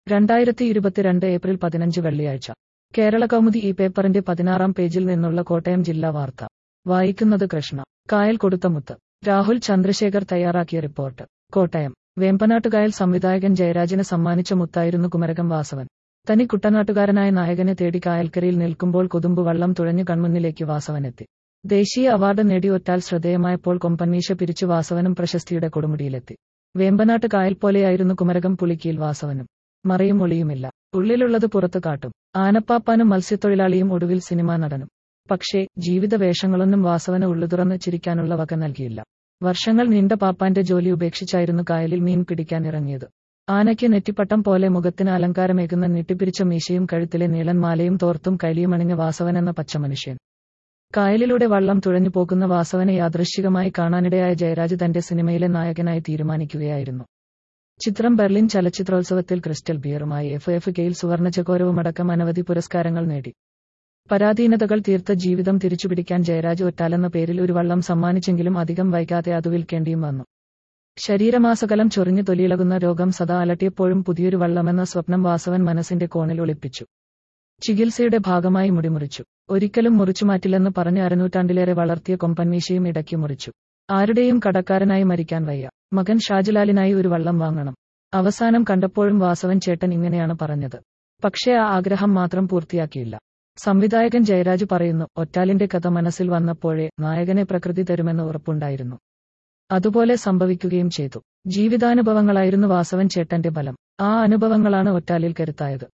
രണ്ടായിരത്തി ഇരുപത്തിരണ്ട് ഏപ്രിൽ പതിനഞ്ച് വെള്ളിയാഴ്ച കേരള കൗമുദി ഈ പേപ്പറിന്റെ പതിനാറാം പേജിൽ നിന്നുള്ള കോട്ടയം ജില്ലാ വാർത്ത വായിക്കുന്നത് കൃഷ്ണ കായൽ കൊടുത്ത മുത്ത് രാഹുൽ ചന്ദ്രശേഖർ തയ്യാറാക്കിയ റിപ്പോർട്ട് കോട്ടയം വേമ്പനാട്ടുകായൽ സംവിധായകൻ ജയരാജന് സമ്മാനിച്ച മുത്തായിരുന്നു കുമരകം വാസവൻ തനി കുട്ടനാട്ടുകാരനായ നായകനെ തേടി കായൽക്കരയിൽ നിൽക്കുമ്പോൾ കൊതുമ്പ് വള്ളം തുഴഞ്ഞു കൺമുന്നിലേക്ക് വാസവനെത്തി ദേശീയ അവാർഡ് നേടി ഒറ്റാൽ ശ്രദ്ധേയമായപ്പോൾ കൊമ്പൻമീശ പിരിച്ചു വാസവനും പ്രശസ്തിയുടെ കൊടുമുടിയിലെത്തി വേമ്പനാട്ട് കായൽ പോലെയായിരുന്നു കുമരകം പുളിക്കിയിൽ വാസവനും മറയും ഒളിയുമില്ല ഉള്ളിലുള്ളത് പുറത്തു കാട്ടും ആനപ്പാപ്പാനും മത്സ്യത്തൊഴിലാളിയും ഒടുവിൽ സിനിമാ നടനും പക്ഷേ ജീവിത വേഷങ്ങളൊന്നും വാസവന് ഉള്ളുതുറന്ന് ചിരിക്കാനുള്ള വക നൽകിയില്ല വർഷങ്ങൾ നീണ്ട പാപ്പാന്റെ ജോലി ഉപേക്ഷിച്ചായിരുന്നു കായലിൽ മീൻ പിടിക്കാൻ ഇറങ്ങിയത് ആനയ്ക്ക് നെറ്റിപ്പട്ടം പോലെ മുഖത്തിന് അലങ്കാരമേകുന്ന നീട്ടിപ്പിരിച്ച മീശയും കഴുത്തിലെ നീളൻ മാലയും തോർത്തും കൈലിയുമണിഞ്ഞ വാസവൻ എന്ന പച്ചമനുഷ്യൻ കായലിലൂടെ വള്ളം തുഴഞ്ഞു പോകുന്ന വാസവനെ യാദൃശ്ചികമായി കാണാനിടയായ ജയരാജ് തന്റെ സിനിമയിലെ നായകനായി തീരുമാനിക്കുകയായിരുന്നു ചിത്രം ബെർലിൻ ചലച്ചിത്രോത്സവത്തിൽ ക്രിസ്റ്റൽ ബിയറുമായി എഫ് എഫ് കെയിൽ സുവർണചകോരവുമടക്കം അനവധി പുരസ്കാരങ്ങൾ നേടി പരാധീനതകൾ തീർത്ത ജീവിതം തിരിച്ചുപിടിക്കാൻ ജയരാജ് ഒറ്റാലെന്ന പേരിൽ ഒരു വള്ളം സമ്മാനിച്ചെങ്കിലും അധികം വൈകാതെ അത് വിൽക്കേണ്ടിയും വന്നു ശരീരമാസകലം ചൊറിഞ്ഞു തൊലിയിളകുന്ന രോഗം സദാ അലട്ടിയപ്പോഴും പുതിയൊരു വള്ളമെന്ന സ്വപ്നം വാസവൻ മനസ്സിന്റെ കോണിൽ ഒളിപ്പിച്ചു ചികിത്സയുടെ ഭാഗമായി മുടിമുറിച്ചു ഒരിക്കലും മുറിച്ചുമാറ്റില്ലെന്ന് പറഞ്ഞ് അരനൂറ്റാണ്ടിലേറെ വളർത്തിയ കൊമ്പൻമീശയും ഇടയ്ക്ക് മുറിച്ചു ആരുടെയും കടക്കാരനായി മരിക്കാൻ വയ്യ മകൻ ഷാജുലാലിനായി ഒരു വള്ളം വാങ്ങണം അവസാനം കണ്ടപ്പോഴും വാസവൻ ചേട്ടൻ ഇങ്ങനെയാണ് പറഞ്ഞത് പക്ഷേ ആ ആഗ്രഹം മാത്രം പൂർത്തിയാക്കിയില്ല സംവിധായകൻ ജയരാജ് പറയുന്നു ഒറ്റാലിന്റെ കഥ മനസ്സിൽ വന്നപ്പോഴേ നായകനെ പ്രകൃതി തരുമെന്ന് ഉറപ്പുണ്ടായിരുന്നു അതുപോലെ സംഭവിക്കുകയും ചെയ്തു ജീവിതാനുഭവങ്ങളായിരുന്നു വാസവൻ ചേട്ടന്റെ ബലം ആ അനുഭവങ്ങളാണ് ഒറ്റാലിൽ കരുത്തായത്